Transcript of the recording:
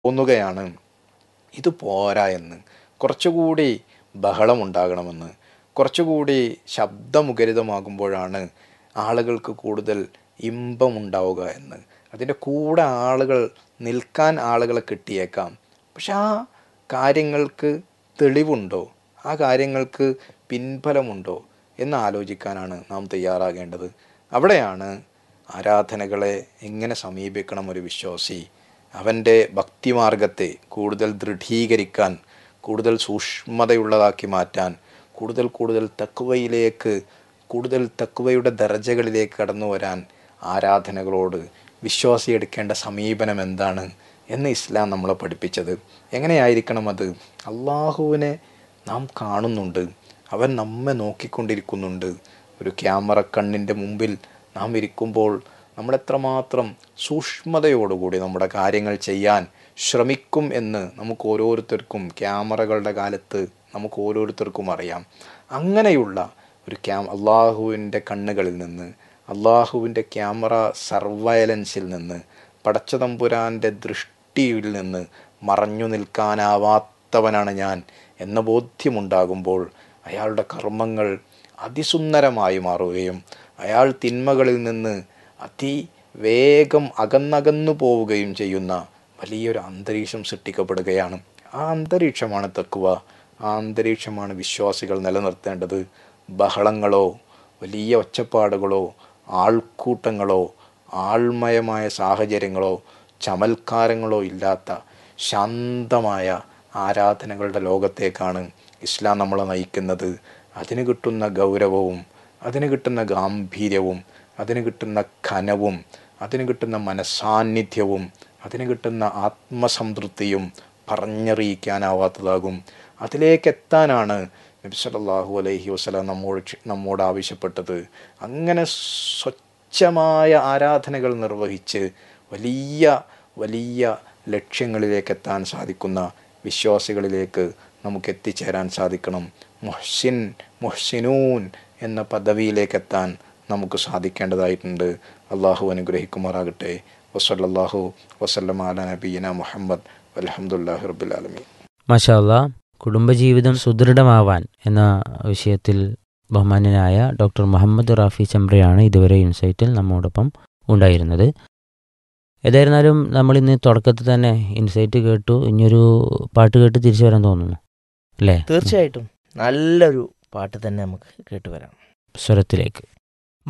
തോന്നുകയാണ് ഇത് പോരാ എന്ന് കുറച്ചുകൂടി ബഹളമുണ്ടാകണമെന്ന് കുറച്ചുകൂടി ശബ്ദമുഖരിതമാകുമ്പോഴാണ് ആളുകൾക്ക് കൂടുതൽ ഇമ്പമുണ്ടാവുക എന്ന് അതിൻ്റെ കൂടെ ആളുകൾ നിൽക്കാൻ ആളുകളെ കിട്ടിയേക്കാം പക്ഷെ ആ കാര്യങ്ങൾക്ക് തെളിവുണ്ടോ ആ കാര്യങ്ങൾക്ക് പിൻഫലമുണ്ടോ എന്ന് ആലോചിക്കാനാണ് നാം തയ്യാറാകേണ്ടത് അവിടെയാണ് ആരാധനകളെ എങ്ങനെ സമീപിക്കണം ഒരു വിശ്വാസി അവൻ്റെ ഭക്തിമാർഗത്തെ കൂടുതൽ ദൃഢീകരിക്കാൻ കൂടുതൽ സൂക്ഷ്മതയുള്ളതാക്കി മാറ്റാൻ കൂടുതൽ കൂടുതൽ തക്കുവയിലേക്ക് കൂടുതൽ തക്കുവയുടെ ദർജകളിലേക്ക് കടന്നു വരാൻ ആരാധനകളോട് വിശ്വാസി എടുക്കേണ്ട സമീപനം എന്താണ് എന്ന് ഇസ്ലാം നമ്മളെ പഠിപ്പിച്ചത് എങ്ങനെയായിരിക്കണം അത് അള്ളാഹുവിനെ നാം കാണുന്നുണ്ട് അവൻ നമ്മെ നോക്കിക്കൊണ്ടിരിക്കുന്നുണ്ട് ഒരു ക്യാമറ കണ്ണിൻ്റെ മുമ്പിൽ നാം ഇരിക്കുമ്പോൾ നമ്മൾ എത്രമാത്രം സൂക്ഷ്മതയോടുകൂടി നമ്മുടെ കാര്യങ്ങൾ ചെയ്യാൻ ശ്രമിക്കും എന്ന് നമുക്ക് ഓരോരുത്തർക്കും ക്യാമറകളുടെ കാലത്ത് നമുക്ക് ഓരോരുത്തർക്കും അറിയാം അങ്ങനെയുള്ള ഒരു ക്യാം അള്ളാഹുവിൻ്റെ കണ്ണുകളിൽ നിന്ന് അള്ളാഹുവിൻ്റെ ക്യാമറ സർവയലൻസിൽ നിന്ന് പടച്ചതമ്പുരാൻ്റെ ദൃഷ്ടിയിൽ നിന്ന് മറഞ്ഞു നിൽക്കാനാവാത്തവനാണ് ഞാൻ എന്ന ബോധ്യമുണ്ടാകുമ്പോൾ അയാളുടെ കർമ്മങ്ങൾ അതിസുന്ദരമായി മാറുകയും അയാൾ തിന്മകളിൽ നിന്ന് അതിവേഗം അകന്നകന്നു പോവുകയും ചെയ്യുന്ന വലിയൊരു അന്തരീക്ഷം സൃഷ്ടിക്കപ്പെടുകയാണ് ആ അന്തരീക്ഷമാണ് തക്കുവ ആ അന്തരീക്ഷമാണ് വിശ്വാസികൾ നിലനിർത്തേണ്ടത് ബഹളങ്ങളോ വലിയ ഒച്ചപ്പാടുകളോ ആൾക്കൂട്ടങ്ങളോ ആൾമയമായ സാഹചര്യങ്ങളോ ചമൽക്കാരങ്ങളോ ഇല്ലാത്ത ശാന്തമായ ആരാധനകളുടെ ലോകത്തേക്കാണ് ഇസ്ലാം നമ്മളെ നയിക്കുന്നത് അതിന് കിട്ടുന്ന ഗൗരവവും അതിന് കിട്ടുന്ന ഗാംഭീര്യവും അതിന് കിട്ടുന്ന ഖനവും അതിന് കിട്ടുന്ന മനസാന്നിധ്യവും അതിന് കിട്ടുന്ന ആത്മസംതൃപ്തിയും പറഞ്ഞറിയിക്കാനാവാത്തതാകും അതിലേക്ക് എത്താനാണ് നബി സല്ലല്ലാഹു അലൈഹി വസല്ലം നമ്മോട് നമ്മോട് ആവശ്യപ്പെട്ടത് അങ്ങനെ സ്വച്ഛമായ ആരാധനകൾ നിർവഹിച്ച് വലിയ വലിയ ലക്ഷ്യങ്ങളിലേക്ക് എത്താൻ സാധിക്കുന്ന വിശ്വാസികളിലേക്ക് നമുക്ക് എത്തിച്ചേരാൻ സാധിക്കണം മുഹ്സിൻ മുഹ്സിനൂൻ എന്ന പദവിയിലേക്ക് എത്താൻ നമുക്ക് സാധിക്കേണ്ടതായിട്ടുണ്ട് അള്ളാഹു അനുഗ്രഹിക്കുമാറാകട്ടെ വസല്ലാഹു വസല്ലം അല നബീന മുഹമ്മദ് അലഹമുല്ലാഹി റബുലാലമീൻ മഷാല്ല കുടുംബജീവിതം സുദൃഢമാവാൻ എന്ന വിഷയത്തിൽ ബഹുമാന്യനായ ഡോക്ടർ മുഹമ്മദ് റാഫി ചമ്രയാണ് ഇതുവരെ ഇൻസൈറ്റിൽ നമ്മോടൊപ്പം ഉണ്ടായിരുന്നത് ഏതായിരുന്നാലും നമ്മൾ ഇന്ന് തുടക്കത്തിൽ തന്നെ ഇൻസൈറ്റ് കേട്ടു ഇനിയൊരു പാട്ട് കേട്ട് തിരിച്ചു വരാൻ തോന്നുന്നു അല്ലേ തീർച്ചയായിട്ടും നല്ലൊരു പാട്ട് തന്നെ നമുക്ക് കേട്ടുവരാം സ്വരത്തിലേക്ക്